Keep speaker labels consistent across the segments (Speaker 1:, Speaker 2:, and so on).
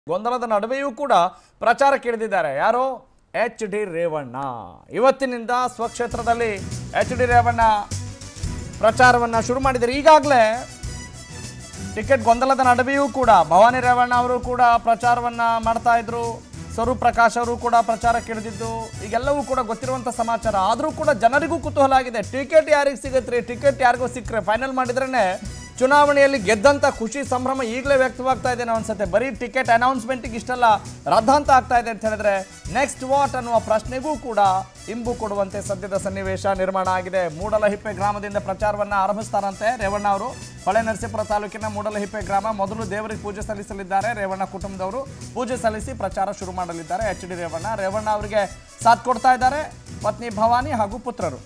Speaker 1: ಗೊಂದಲದ ನಡುವೆಯೂ ಕೂಡ ಪ್ರಚಾರಕ್ಕೆ ಇಳಿದಿದ್ದಾರೆ ಯಾರು ಎಚ್ ಡಿ ರೇವಣ್ಣ ಇವತ್ತಿನಿಂದ ಸ್ವಕ್ಷೇತ್ರದಲ್ಲಿ ಎಚ್ ಡಿ ರೇವಣ್ಣ ಪ್ರಚಾರವನ್ನ ಶುರು ಮಾಡಿದ್ದಾರೆ ಈಗಾಗಲೇ ಟಿಕೆಟ್ ಗೊಂದಲದ ನಡುವೆಯೂ ಕೂಡ ಭವಾನಿ ರೇವಣ್ಣ ಅವರು ಕೂಡ ಪ್ರಚಾರವನ್ನ ಮಾಡ್ತಾ ಇದ್ರು ಸ್ವರೂಪ್ ಪ್ರಕಾಶ್ ಅವರು ಕೂಡ ಪ್ರಚಾರಕ್ಕೆ ಇಳಿದಿದ್ದು ಈಗೆಲ್ಲವೂ ಕೂಡ ಗೊತ್ತಿರುವಂತ ಸಮಾಚಾರ ಆದರೂ ಕೂಡ ಜನರಿಗೂ ಕುತೂಹಲ ಆಗಿದೆ ಟಿಕೆಟ್ ಯಾರಿಗೆ ಸಿಗತ್ರಿ ಟಿಕೆಟ್ ಯಾರಿಗೂ ಸಿಕ್ಕರೆ ಫೈನಲ್ ಮಾಡಿದ್ರೇ ಚುನಾವಣೆಯಲ್ಲಿ ಗೆದ್ದಂತ ಖುಷಿ ಸಂಭ್ರಮ ಈಗಲೇ ವ್ಯಕ್ತವಾಗ್ತಾ ಇದೆ ಅನ್ಸುತ್ತೆ ಬರೀ ಟಿಕೆಟ್ ಅನೌನ್ಸ್ಮೆಂಟ್ಗೆ ಇಷ್ಟೆಲ್ಲ ರದ್ದಾಂತ ಆಗ್ತಾ ಇದೆ ಅಂತ ಹೇಳಿದ್ರೆ ನೆಕ್ಸ್ಟ್ ವಾಟ್ ಅನ್ನುವ ಪ್ರಶ್ನೆಗೂ ಕೂಡ ಇಂಬು ಕೊಡುವಂತೆ ಸದ್ಯದ ಸನ್ನಿವೇಶ ನಿರ್ಮಾಣ ಆಗಿದೆ ಮೂಡಲಹಿಪ್ಪೆ ಗ್ರಾಮದಿಂದ ಪ್ರಚಾರವನ್ನ ಆರಂಭಿಸ್ತಾರಂತೆ ರೇವಣ್ಣ ಅವರು ಹೊಳೆ ನರಸೀಪುರ ತಾಲೂಕಿನ ಮೂಡಲಹಿಪ್ಪೆ ಗ್ರಾಮ ಮೊದಲು ದೇವರಿಗೆ ಪೂಜೆ ಸಲ್ಲಿಸಲಿದ್ದಾರೆ ರೇವಣ್ಣ ಕುಟುಂಬದವರು ಪೂಜೆ ಸಲ್ಲಿಸಿ ಪ್ರಚಾರ ಶುರು ಮಾಡಲಿದ್ದಾರೆ ಎಚ್ ಡಿ ರೇವಣ್ಣ ರೇವಣ್ಣ ಅವರಿಗೆ ಸಾಥ್ ಕೊಡ್ತಾ ಇದ್ದಾರೆ ಪತ್ನಿ ಭವಾನಿ ಹಾಗೂ ಪುತ್ರರು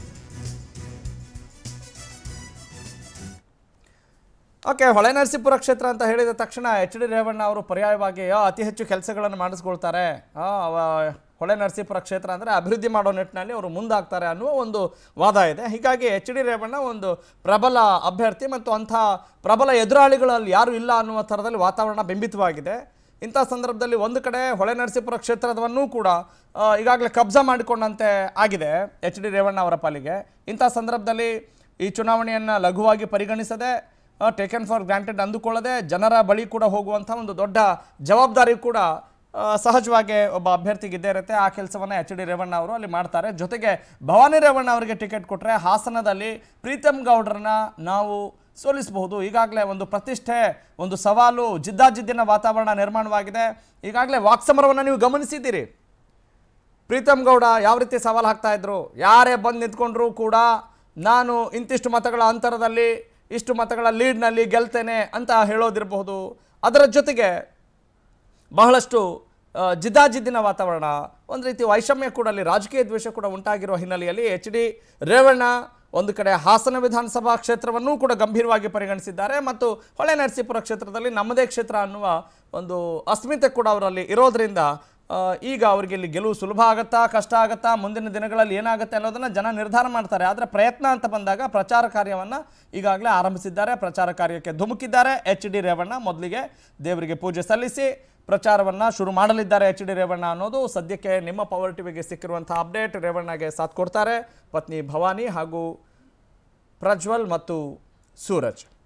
Speaker 1: ಓಕೆ ಹೊಳೆ ನರಸೀಪುರ ಕ್ಷೇತ್ರ ಅಂತ ಹೇಳಿದ ತಕ್ಷಣ ಎಚ್ ಡಿ ರೇವಣ್ಣ ಅವರು ಪರ್ಯಾಯವಾಗಿ ಆ, ಅತಿ ಹೆಚ್ಚು ಕೆಲಸಗಳನ್ನು ಮಾಡಿಸ್ಕೊಳ್ತಾರೆ ಆ, ಅವ- ಹೊಳೆ ನರಸೀಪುರ ಕ್ಷೇತ್ರ ಅಂದರೆ ಅಭಿವೃದ್ಧಿ ಮಾಡೋ ನಿಟ್ಟಿನಲ್ಲಿ ಅವರು ಮುಂದಾಗ್ತಾರೆ ಅನ್ನುವ ಒಂದು ವಾದ ಇದೆ ಹೀಗಾಗಿ ಎಚ್ ಡಿ ರೇವಣ್ಣ ಒಂದು ಪ್ರಬಲ ಅಭ್ಯರ್ಥಿ ಮತ್ತು ಅಂಥ ಪ್ರಬಲ ಎದುರಾಳಿಗಳಲ್ಲಿ ಯಾರೂ ಇಲ್ಲ ಅನ್ನುವ ಥರದಲ್ಲಿ ವಾತಾವರಣ ಬಿಂಬಿತವಾಗಿದೆ ಇಂಥ ಸಂದರ್ಭದಲ್ಲಿ ಒಂದು ಕಡೆ ಹೊಳೆ ನರಸೀಪುರ ಕ್ಷೇತ್ರದವನ್ನೂ ಕೂಡ ಆ, ಈಗಾಗಲೇ ಕಬ್ಜಾ ಮಾಡಿಕೊಂಡಂತೆ ಆಗಿದೆ ಎಚ್ ಡಿ ರೇವಣ್ಣ ಅವರ ಪಾಲಿಗೆ ಇಂಥ ಸಂದರ್ಭದಲ್ಲಿ ಈ ಚುನಾವಣೆಯನ್ನು ಲಘುವಾಗಿ ಪರಿಗಣಿಸದೆ ಟೇಕನ್ ಫಾರ್ ಗ್ರಾಂಟೆಡ್ ಅಂದುಕೊಳ್ಳದೆ ಜನರ ಬಳಿ ಕೂಡ ಹೋಗುವಂಥ ಒಂದು ದೊಡ್ಡ ಜವಾಬ್ದಾರಿ ಕೂಡ ಆ, ಸಹಜವಾಗಿ ಒಬ್ಬ ಅಭ್ಯರ್ಥಿಗೆ ಇದ್ದೇ ಇರುತ್ತೆ ಆ ಕೆಲಸವನ್ನು ಎಚ್ ಡಿ ರೇವಣ್ಣ ಅವರು ಅಲ್ಲಿ ಮಾಡ್ತಾರೆ ಜೊತೆಗೆ ಭವಾನಿ ರೇವಣ್ಣ ಅವರಿಗೆ ಟಿಕೆಟ್ ಕೊಟ್ಟರೆ ಹಾಸನದಲ್ಲಿ ಪ್ರೀತಮ್ ಗೌಡ್ರನ್ನ ನಾವು ಸೋಲಿಸಬಹುದು ಈಗಾಗಲೇ ಒಂದು ಪ್ರತಿಷ್ಠೆ ಒಂದು ಸವಾಲು ಜಿದ್ದಾಜಿದ್ದಿನ ವಾತಾವರಣ ನಿರ್ಮಾಣವಾಗಿದೆ ಈಗಾಗಲೇ ವಾಕ್ಸಮರವನ್ನು ನೀವು ಗಮನಿಸಿದ್ದೀರಿ ಪ್ರೀತಮ್ ಗೌಡ ಯಾವ ರೀತಿ ಸವಾಲು ಹಾಕ್ತಾ ಇದ್ರು ಯಾರೇ ಬಂದು ನಿಂತ್ಕೊಂಡ್ರು ಕೂಡ ನಾನು ಇಂತಿಷ್ಟು ಮತಗಳ ಅಂತರದಲ್ಲಿ ಇಷ್ಟು ಮತಗಳ ಲೀಡ್ನಲ್ಲಿ ಗೆಲ್ತೇನೆ ಅಂತ ಹೇಳೋದಿರಬಹುದು ಅದರ ಜೊತೆಗೆ ಬಹಳಷ್ಟು ಆ, ಜಿದ್ದಾಜಿದ್ದಿನ ವಾತಾವರಣ ಒಂದು ರೀತಿ ವೈಷಮ್ಯ ಕೂಡ ಅಲ್ಲಿ ರಾಜಕೀಯ ದ್ವೇಷ ಕೂಡ ಉಂಟಾಗಿರುವ ಹಿನ್ನೆಲೆಯಲ್ಲಿ ಎಚ್ ಡಿ ರೇವಣ್ಣ ಒಂದು ಕಡೆ ಹಾಸನ ವಿಧಾನಸಭಾ ಕ್ಷೇತ್ರವನ್ನೂ ಕೂಡ ಗಂಭೀರವಾಗಿ ಪರಿಗಣಿಸಿದ್ದಾರೆ ಮತ್ತು ಹೊಳೆ ನರಸೀಪುರ ಕ್ಷೇತ್ರದಲ್ಲಿ ನಮ್ಮದೇ ಕ್ಷೇತ್ರ ಅನ್ನುವ ಒಂದು ಅಸ್ಮಿತೆ ಕೂಡ ಅವರಲ್ಲಿ ಇರೋದ್ರಿಂದ ಆ, ಈಗ ಅವರಿಗೆ ಇಲ್ಲಿ ಗೆಲುವು ಸುಲಭ ಆಗುತ್ತಾ ಕಷ್ಟ ಆಗುತ್ತಾ ಮುಂದಿನ ದಿನಗಳಲ್ಲಿ ಏನಾಗುತ್ತೆ ಅನ್ನೋದನ್ನು ಜನ ನಿರ್ಧಾರ ಮಾಡ್ತಾರೆ ಆದರೆ ಪ್ರಯತ್ನ ಅಂತ ಬಂದಾಗ ಪ್ರಚಾರ ಕಾರ್ಯವನ್ನು ಈಗಾಗಲೇ ಆರಂಭಿಸಿದ್ದಾರೆ ಪ್ರಚಾರ ಕಾರ್ಯಕ್ಕೆ ಧುಮುಕಿದ್ದಾರೆ ಎಚ್ ಡಿ ರೇವಣ್ಣ ಮೊದಲಿಗೆ ದೇವರಿಗೆ ಪೂಜೆ ಸಲ್ಲಿಸಿ ಪ್ರಚಾರವನ್ನು ಶುರು ಮಾಡಲಿದ್ದಾರೆ ಎಚ್ ಡಿ ರೇವಣ್ಣ ಅನ್ನೋದು ಸದ್ಯಕ್ಕೆ ನಿಮ್ಮ ಪವರ್ ಟಿವಿಗೆ ಸಿಕ್ಕಿರುವಂಥ ಅಪ್ಡೇಟ್ ರೇವಣ್ಣಗೆ ಸಾಥ್ ಕೊಡ್ತಾರೆ ಪತ್ನಿ ಭವಾನಿ ಹಾಗೂ ಪ್ರಜ್ವಲ್ ಮತ್ತು ಸೂರಜ್